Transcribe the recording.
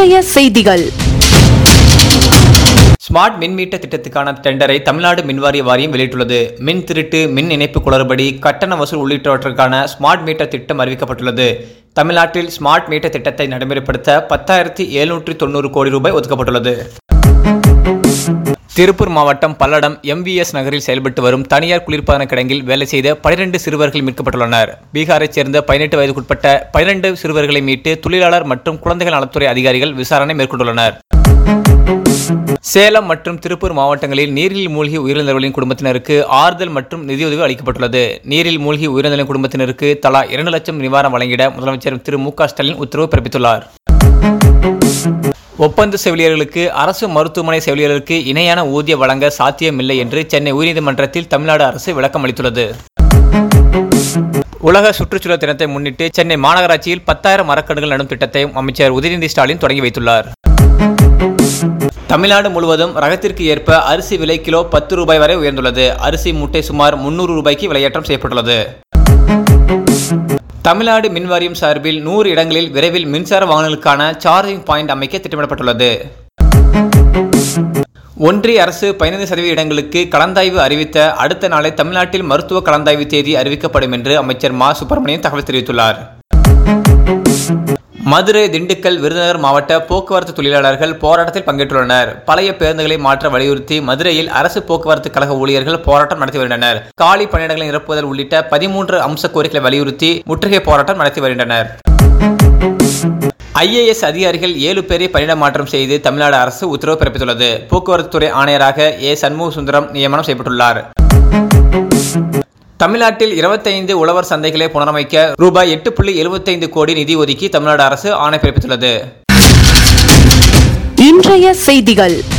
இன்றைய செய்திகள் ஸ்மார்ட் மின் மீட்டர் திட்டத்துக்கான டெண்டரை தமிழ்நாடு மின்வாரிய வாரியம் வெளியிட்டுள்ளது மின் திருட்டு மின் இணைப்பு குளறுபடி கட்டண வசூல் உள்ளிட்டவற்றுக்கான ஸ்மார்ட் மீட்டர் திட்டம் அறிவிக்கப்பட்டுள்ளது தமிழ்நாட்டில் ஸ்மார்ட் மீட்டர் திட்டத்தை நடைமுறைப்படுத்த பத்தாயிரத்தி எழுநூற்றி தொண்ணூறு கோடி ரூபாய் ஒதுக்கப்பட்டுள்ளது திருப்பூர் மாவட்டம் பல்லடம் எம்விஎஸ் நகரில் செயல்பட்டு வரும் தனியார் குளிர்பதன கிடங்கில் வேலை செய்த பனிரெண்டு சிறுவர்கள் மீட்கப்பட்டுள்ளனர் பீகாரைச் சேர்ந்த பதினெட்டு வயதுக்குட்பட்ட பனிரெண்டு சிறுவர்களை மீட்டு தொழிலாளர் மற்றும் குழந்தைகள் நலத்துறை அதிகாரிகள் விசாரணை மேற்கொண்டுள்ளனர் சேலம் மற்றும் திருப்பூர் மாவட்டங்களில் நீரில் மூழ்கி உயிரிழந்தவர்களின் குடும்பத்தினருக்கு ஆறுதல் மற்றும் நிதியுதவி அளிக்கப்பட்டுள்ளது நீரில் மூழ்கி உயிரிழந்தவர்களின் குடும்பத்தினருக்கு தலா இரண்டு லட்சம் நிவாரணம் வழங்கிட முதலமைச்சர் திரு மு க ஸ்டாலின் உத்தரவு பிறப்பித்துள்ளார் ஒப்பந்த செவிலியர்களுக்கு அரசு மருத்துவமனை செவிலியர்களுக்கு இணையான ஊதிய வழங்க சாத்தியமில்லை என்று சென்னை உயர்நீதிமன்றத்தில் தமிழ்நாடு அரசு விளக்கம் அளித்துள்ளது உலக சுற்றுச்சூழல் தினத்தை முன்னிட்டு சென்னை மாநகராட்சியில் பத்தாயிரம் மரக்கன்றுகள் நடும் திட்டத்தை அமைச்சர் உதயநிதி ஸ்டாலின் தொடங்கி வைத்துள்ளார் தமிழ்நாடு முழுவதும் ரகத்திற்கு ஏற்ப அரிசி விலை கிலோ பத்து ரூபாய் வரை உயர்ந்துள்ளது அரிசி மூட்டை சுமார் முன்னூறு ரூபாய்க்கு விலையேற்றம் செய்யப்பட்டுள்ளது தமிழ்நாடு மின்வாரியம் சார்பில் நூறு இடங்களில் விரைவில் மின்சார வாகனங்களுக்கான சார்ஜிங் பாயிண்ட் அமைக்க திட்டமிடப்பட்டுள்ளது ஒன்றிய அரசு பதினைந்து சதவீத இடங்களுக்கு கலந்தாய்வு அறிவித்த அடுத்த நாளை தமிழ்நாட்டில் மருத்துவ கலந்தாய்வு தேதி அறிவிக்கப்படும் என்று அமைச்சர் மா சுப்பிரமணியன் தகவல் தெரிவித்துள்ளார் மதுரை திண்டுக்கல் விருதுநகர் மாவட்ட போக்குவரத்து தொழிலாளர்கள் போராட்டத்தில் பங்கேற்றுள்ளனர் பழைய பேருந்துகளை மாற்ற வலியுறுத்தி மதுரையில் அரசு போக்குவரத்து கழக ஊழியர்கள் போராட்டம் நடத்தி வருகின்றனர் காலி பணியிடங்களை நிரப்புதல் உள்ளிட்ட பதிமூன்று அம்ச கோரிக்கைகளை வலியுறுத்தி முற்றுகை போராட்டம் நடத்தி வருகின்றனர் ஐஏஎஸ் அதிகாரிகள் ஏழு பேரை பணியிட மாற்றம் செய்து தமிழ்நாடு அரசு உத்தரவு பிறப்பித்துள்ளது போக்குவரத்து துறை ஆணையராக ஏ சண்முக சுந்தரம் நியமனம் செய்யப்பட்டுள்ளார் தமிழ்நாட்டில் இருபத்தைந்து உழவர் சந்தைகளை புனரமைக்க ரூபாய் எட்டு புள்ளி எழுபத்தைந்து கோடி நிதி ஒதுக்கி தமிழ்நாடு அரசு ஆணை பிறப்பித்துள்ளது இன்றைய செய்திகள்